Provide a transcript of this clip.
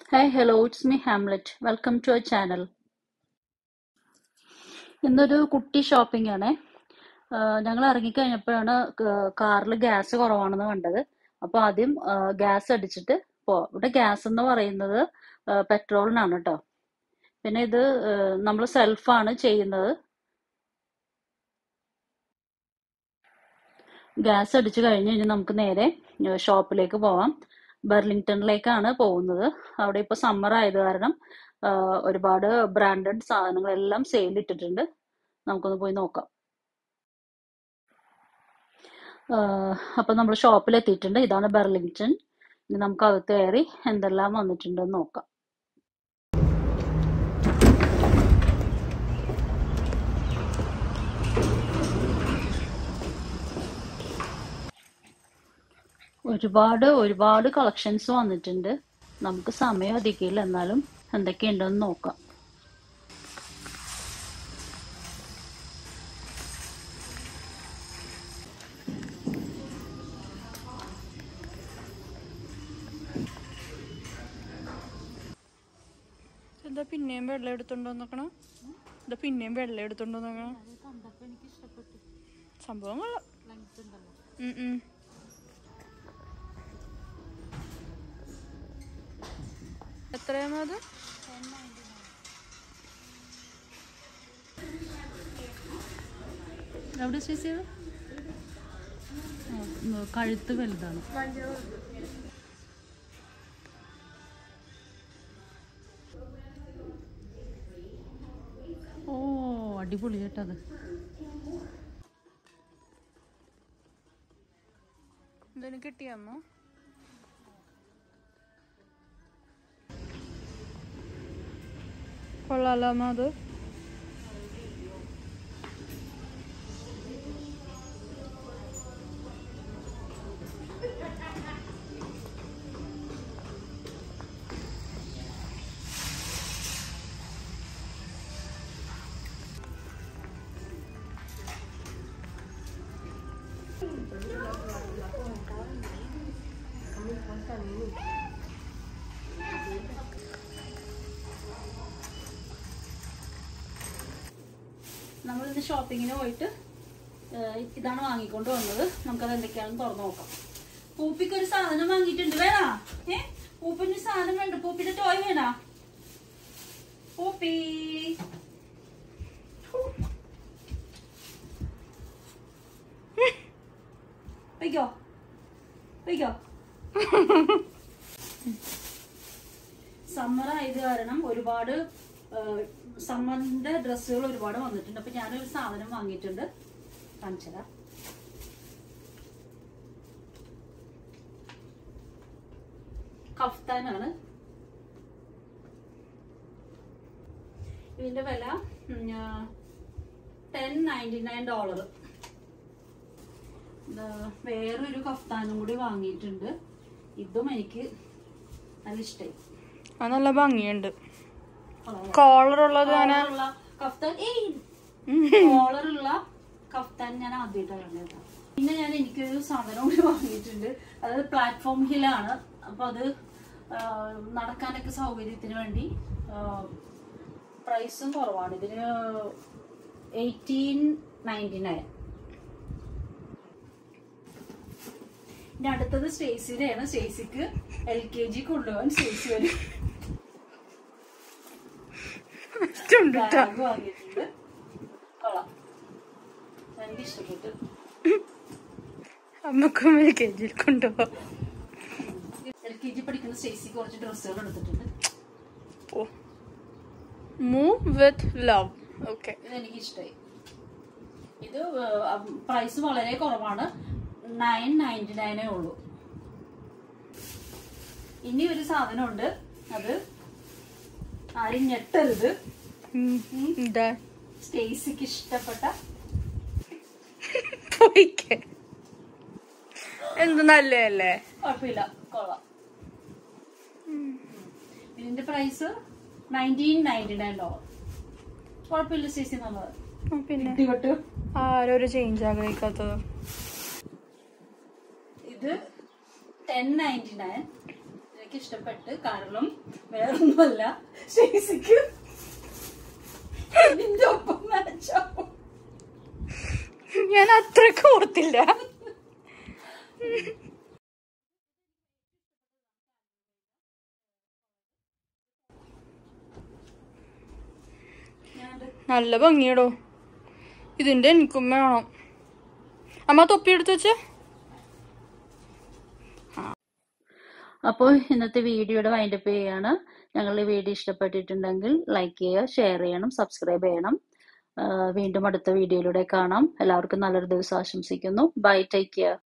Hi, hello, it's me Hamlet. Welcome to our channel. ഇന്നൊരു കുട്ടി shopping ആണേ ഞങ്ങൾ ഇറങ്ങിക്കഴിഞ്ഞപ്പോഴാണ് കാറിൽ ഗ്യാസ് കുറവാണെന്ന് കണ്ടത് അപ്പോൾ ആദ്യം ഗ്യാസ് അടിച്ചിട്ട് പോവാം ഇവിടെ ഗ്യാസ് എന്ന് പറയുന്നത് പെട്രോളിനാണ് കേട്ടോ പിന്നെ ഇത് നമ്മൾ സെൽഫാണ് ചെയ്യുന്നത് ഗ്യാസ് അടിച്ചു കഴിഞ്ഞ് കഴിഞ്ഞാൽ നമുക്ക് നേരെ ഷോപ്പിലേക്ക് പോവാം ബെർലിംഗ്ടണിലേക്കാണ് പോകുന്നത് അവിടെ ഇപ്പോൾ സമ്മർ ആയത് കാരണം ആ, ഒരുപാട് ബ്രാൻഡഡ് സാധനങ്ങളെല്ലാം സെയിൽ ഇട്ടിട്ടുണ്ട് നമുക്കൊന്ന് പോയി നോക്കാം അപ്പൊ നമ്മൾ ഷോപ്പിൽ എത്തിയിട്ടുണ്ട് ഇതാണ് ബെർലിംഗ്ടൺ ഇനി നമുക്ക് അകത്ത് കയറി എന്തെല്ലാം വന്നിട്ടുണ്ടെന്ന് നോക്കാം ഒരുപാട് ഒരുപാട് കളക്ഷൻസ് വന്നിട്ടുണ്ട് നമുക്ക് സമയം അധികമില്ല എന്നാലും എന്തൊക്കെയുണ്ടെന്ന് നോക്കാം എന്താ പിന്നെയും വെള്ളം എടുത്തോണ്ട് നോക്കണം എന്താ പിന്നെയും വെള്ളം എടുത്തോണ്ട് നോക്കണം സംഭവം കൊള്ളാം ഉം ഉം. എത്രയാണോ അത് എവിടെ ചേച്ചി കഴുത്ത് വലുതാണ് ഓ അടിപൊളി കേട്ടത് എന്തെങ്കിലും കിട്ടിയാമോ കൊള്ളാലോ അമ്മ അത് നമ്മളിന്ന് ഷോപ്പിങ്ങിന് പോയിട്ട് ഏഹ്, ഇതാണ് വാങ്ങിക്കൊണ്ട് വന്നത് നമുക്കത് എന്തൊക്കെയാണെന്ന് തുറന്നു നോക്കാം പൂപ്പിക്ക് ഒരു സാധനം വാങ്ങിയിട്ടുണ്ട് വേണാ ഏ പൂപ്പിന് ഒരു സാധനം വേണ്ട പൂപ്പിന്റെ ടോയ് വേണാ പൂപ്പി വയ്ക്കോ വയ്ക്കോ സമ്മർ ആയത് കാരണം ഒരുപാട് സമ്മറിന്റെ ഡ്രസ്സുകൾ ഒരുപാട് വന്നിട്ടുണ്ട് അപ്പൊ ഞാനൊരു സാധനം വാങ്ങിയിട്ടുണ്ട് കാണിച്ചതാ കഫ്താനാണ് ഇതിന്റെ വില ടെൻ നയൻറ്റി നയൻ ഡോളർ വേറൊരു കഫ്താനും കൂടി വാങ്ങിയിട്ടുണ്ട് ഇതും എനിക്ക് നല്ല ഇഷ്ടമായി അത് നല്ല ഭംഗിയുണ്ട് കോളർ ഉള്ളത് അങ്ങനെ കോളറുള്ള കഫ്താൻ ഏയ് കോളറുള്ള കഫ്താൻ ഞാൻ ആദ്യമായിട്ടാണ് കണ്ടത് പിന്നെ ഞാൻ എനിക്കൊരു സാധനം കൂടി വാങ്ങിയിട്ടുണ്ട് അതായത് പ്ലാറ്റ്ഫോം ഹില്ലാണ് അപ്പൊ അത് ആ, നടക്കാനൊക്കെ സൗകര്യത്തിന് വേണ്ടി പ്രൈസും കുറവാണ് ഇതിന് എയ്റ്റീൻ നയൻറ്റി നയൻ ഇനി അടുത്തത് സ്റ്റേസിയുടെയാണ് സ്റ്റേസിക്ക് എൽ കെ ജി കൊണ്ടുപോകാൻ സ്റ്റേസി വരും ചുണ്ടിട്ടാ ബാഗ് വാങ്ങിയിട്ടുണ്ട് കൊള്ളാം എനിക്ക് ഇഷ്ടപ്പെട്ടു അമ്മക്കും എൽ കെ ജിയിൽ കൊണ്ടുപോവാം എൽ കെ ജി പഠിക്കുന്ന സ്റ്റേസിക്ക് കുറച്ച് ഡ്രസ്സുകൾ എടുത്തിട്ടുണ്ട് oh move with love okay ഇതെനിക്ക് ഇഷ്ടമായി ഇത് പ്രൈസ് വളരെ കുറവാണ് നയൻ നയൻറ്റി നയനേ ഉള്ളൂ ഇനി ഒരു സാധനമുണ്ട് അത് ആരും ഞെട്ടരുത് എന്താ സ്റ്റേസിക്ക് ഇഷ്ടപ്പെട്ട പോയിക്കേ എന്ത് നല്ലതല്ലേ കുഴപ്പമില്ല കൊള്ളാം ഇതിന്റെ price nineteen ninety nine dollar കുഴപ്പമില്ല സ്റ്റേസി നല്ലത് ആ, പിന്നെ ഇടിവട്ട് ആരും ഒരു ചേഞ്ച് ആഗ്രഹിക്കാത്തത് ഇത് ടെൻ നയൻറ്റി നയൻ എനിക്ക് ഇഷ്ടപ്പെട്ട് കാരണം വേറൊന്നുമല്ല ഷേസിക്ക് നിന്റെ ഒപ്പം മാച്ചാവും ഞാൻ അത്രക്ക് ഓർത്തില്ല നല്ല ഭംഗിയടോ ഇതിന്റെ എനിക്കും വേണം അമ്മ തൊപ്പി എടുത്ത് വെച്ചേ അപ്പോൾ ഇന്നത്തെ വീഡിയോയുടെ വൈൻഡപ്പ് ചെയ്യാണ് ഞങ്ങളുടെ വീഡിയോ ഇഷ്ടപ്പെട്ടിട്ടുണ്ടെങ്കിൽ ലൈക്ക് ചെയ്യുക ഷെയർ ചെയ്യണം സബ്സ്ക്രൈബ് ചെയ്യണം ആ, വീണ്ടും അടുത്ത വീഡിയോയിലൂടെ കാണാം എല്ലാവർക്കും നല്ലൊരു ദിവസം ആശംസിക്കുന്നു ബൈ ടേക്ക് കെയർ